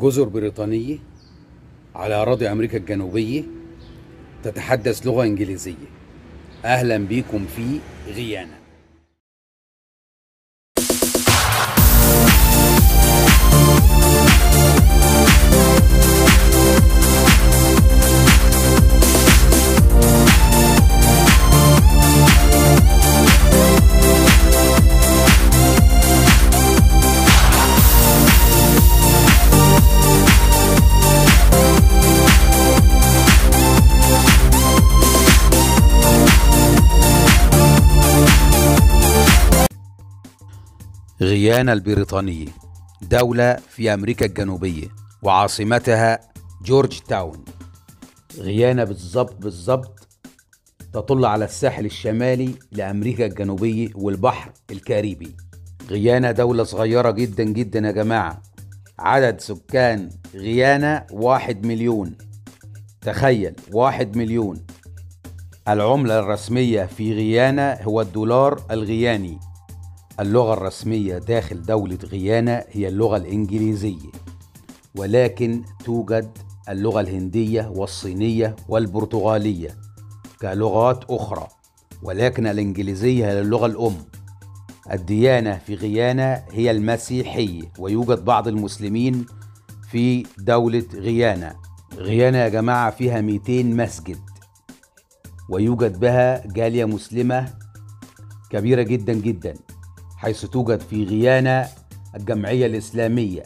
جزر بريطانية على أراضي أمريكا الجنوبية تتحدث لغة إنجليزية أهلا بيكم في غيانا غيانا البريطانية دولة في أمريكا الجنوبية وعاصمتها جورج تاون غيانا بالظبط بالظبط تطل على الساحل الشمالي لأمريكا الجنوبية والبحر الكاريبي غيانا دولة صغيرة جدا جدا يا جماعة عدد سكان غيانا واحد مليون تخيل واحد مليون العملة الرسمية في غيانا هو الدولار الغياني اللغة الرسمية داخل دولة غيانا هي اللغة الإنجليزية ولكن توجد اللغة الهندية والصينية والبرتغالية كلغات أخرى ولكن الإنجليزية هي اللغة الأم الديانة في غيانا هي المسيحية ويوجد بعض المسلمين في دولة غيانا غيانا يا جماعة فيها 200 مسجد ويوجد بها جالية مسلمة كبيرة جدا جدا حيث توجد في غيانا الجمعية الإسلامية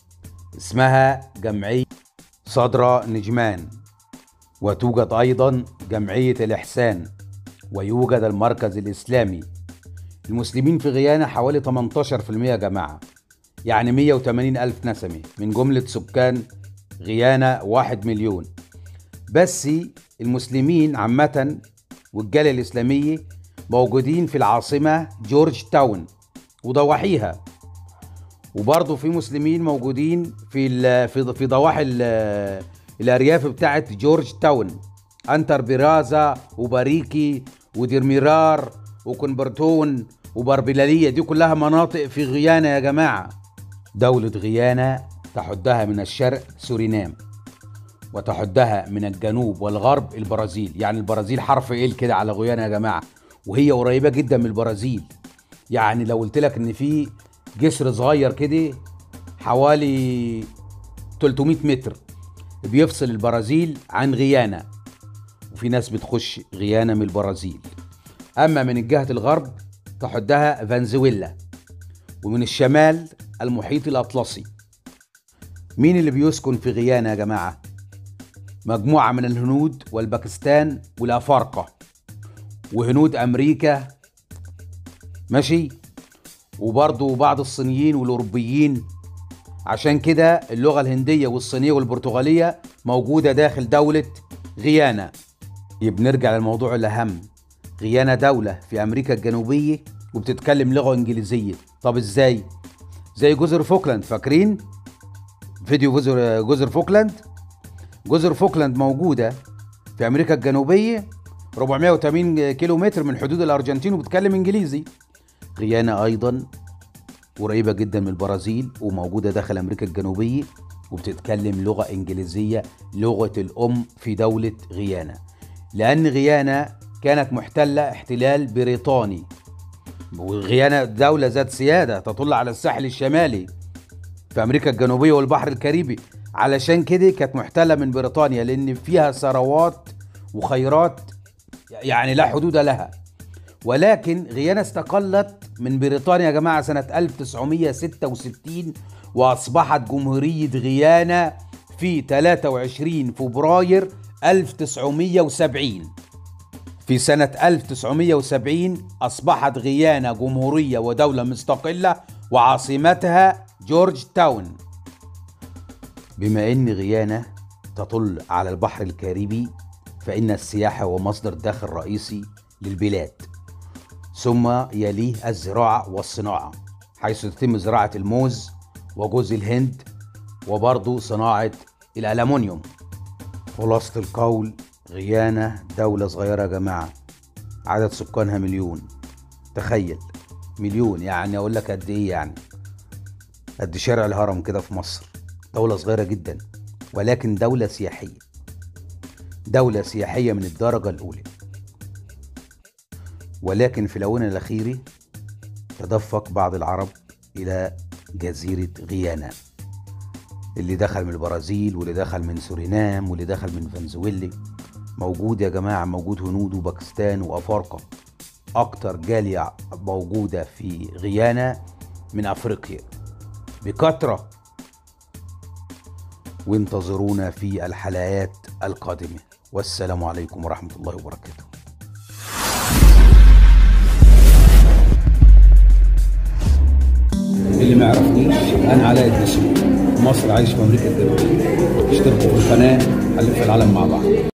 اسمها جمعية صدرة نجمان وتوجد أيضا جمعية الإحسان ويوجد المركز الإسلامي المسلمين في غيانا حوالي 18% يا جماعة يعني 180 ألف نسمة من جملة سكان غيانا واحد مليون بس المسلمين عامة والجالية الإسلامية موجودين في العاصمة جورج تاون وضواحيها وبرضه في مسلمين موجودين في ال في في ضواحي ال- الارياف بتاعت جورج تاون انتر برازا وباريكي وديرميرار وكونبرتون وبربلالية دي كلها مناطق في غيانا يا جماعة دولة غيانا تحدها من الشرق سورينام وتحدها من الجنوب والغرب البرازيل يعني البرازيل حرف ايه كده على غيانا يا جماعة وهي قريبة جدا من البرازيل يعني لو قلت لك ان في جسر صغير كده حوالي 300 متر بيفصل البرازيل عن غيانا وفي ناس بتخش غيانا من البرازيل اما من جهة الغرب تحدها فنزويلا ومن الشمال المحيط الاطلسي مين اللي بيسكن في غيانا يا جماعة مجموعة من الهنود والباكستان والافارقة وهنود امريكا ماشي وبرضه بعض الصينيين والاوروبيين عشان كده اللغه الهنديه والصينيه والبرتغاليه موجوده داخل دوله غيانا بنرجع للموضوع الاهم غيانا دوله في امريكا الجنوبيه وبتتكلم لغه انجليزيه طب ازاي زي جزر فوكلاند فاكرين فيديو جزر جزر فوكلاند جزر فوكلاند موجوده في امريكا الجنوبيه 480 كيلو متر من حدود الارجنتين وبتتكلم انجليزي غيانا ايضا قريبه جدا من البرازيل وموجوده داخل امريكا الجنوبيه وبتتكلم لغه انجليزيه لغه الام في دوله غيانا لان غيانا كانت محتله احتلال بريطاني وغيانا دوله ذات سياده تطل على الساحل الشمالي في امريكا الجنوبيه والبحر الكاريبي علشان كده كانت محتله من بريطانيا لان فيها ثروات وخيرات يعني لا حدود لها ولكن غيانا استقلت من بريطانيا يا جماعة سنة 1966 وأصبحت جمهورية غيانا في 23 فبراير 1970 في سنة 1970 أصبحت غيانا جمهورية ودولة مستقلة وعاصمتها جورج تاون بما أن غيانا تطل على البحر الكاريبي فإن السياحة هو مصدر دخل رئيسي للبلاد ثم يليه الزراعة والصناعة حيث تتم زراعة الموز وجوز الهند وبرضه صناعة الألمنيوم خلاصة القول غيانا دولة صغيرة يا جماعة عدد سكانها مليون تخيل مليون يعني أقول لك قد إيه يعني قد شارع الهرم كده في مصر دولة صغيرة جدا ولكن دولة سياحية دولة سياحية من الدرجة الأولى ولكن في الآونة الأخيرة تدفق بعض العرب إلى جزيرة غيانا اللي دخل من البرازيل واللي دخل من سورينام واللي دخل من فنزويلا موجود يا جماعة موجود هنود وباكستان وأفارقة أكتر جالية موجودة في غيانا من أفريقيا بكثرة وانتظرونا في الحلقات القادمة والسلام عليكم ورحمة الله وبركاته اللي ما يعرفنيش انا علاء الدسوقي مصر عايش في امريكا الجنوبيه اشتركوا في القناه هنلف العالم مع بعض